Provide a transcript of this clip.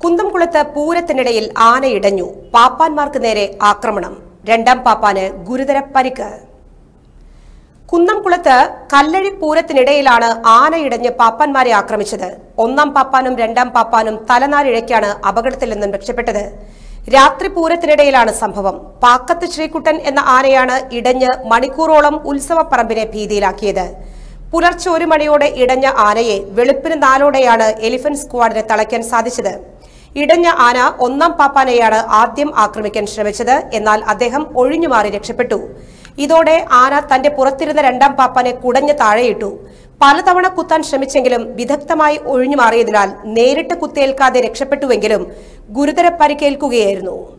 കുന്തംകുളത്ത് പൂരത്തിനിടയിൽ ആന ഇടഞ്ഞു പാപ്പാന്മാർക്ക് നേരെ ആക്രമണം രണ്ടാം പാപ്പാന് ഗുരുതര പരിക്ക് കുന്നംകുളത്ത് കല്ലഴി പൂരത്തിനിടയിലാണ് ആന ഇടഞ്ഞ് പാപ്പാന്മാരെ ആക്രമിച്ചത് ഒന്നാം പാപ്പാനും രണ്ടാം പാപ്പാനും തലനാരിഴയ്ക്കാണ് അപകടത്തിൽ നിന്നും രക്ഷപ്പെട്ടത് രാത്രി പൂരത്തിനിടയിലാണ് സംഭവം പാക്കത്ത് ശ്രീകുട്ടൻ എന്ന ആനയാണ് ഇടഞ്ഞ് മണിക്കൂറോളം ഉത്സവപ്പറമ്പിനെ ഭീതിയിലാക്കിയത് പുലർച്ചെ ഒരു മണിയോടെ ഇടഞ്ഞ ആനയെ വെളുപ്പിന് നാലോടെയാണ് എലിഫന്റ് സ്ക്വാഡിന് തളയ്ക്കാൻ സാധിച്ചത് ഇടഞ്ഞ ആന ഒന്നാം പാപ്പാനെയാണ് ആദ്യം ആക്രമിക്കാൻ ശ്രമിച്ചത് എന്നാൽ അദ്ദേഹം ഒഴിഞ്ഞുമാറി രക്ഷപ്പെട്ടു ഇതോടെ ആന തന്റെ പുറത്തിരുന്ന രണ്ടാം പാപ്പാനെ കുടഞ്ഞ് താഴെയിട്ടു പലതവണ കുത്താൻ ശ്രമിച്ചെങ്കിലും വിദഗ്ധമായി ഒഴിഞ്ഞുമാറിയതിനാൽ നേരിട്ട് കുത്തേൽക്കാതെ രക്ഷപ്പെട്ടുവെങ്കിലും ഗുരുതര പരിക്കേൽക്കുകയായിരുന്നു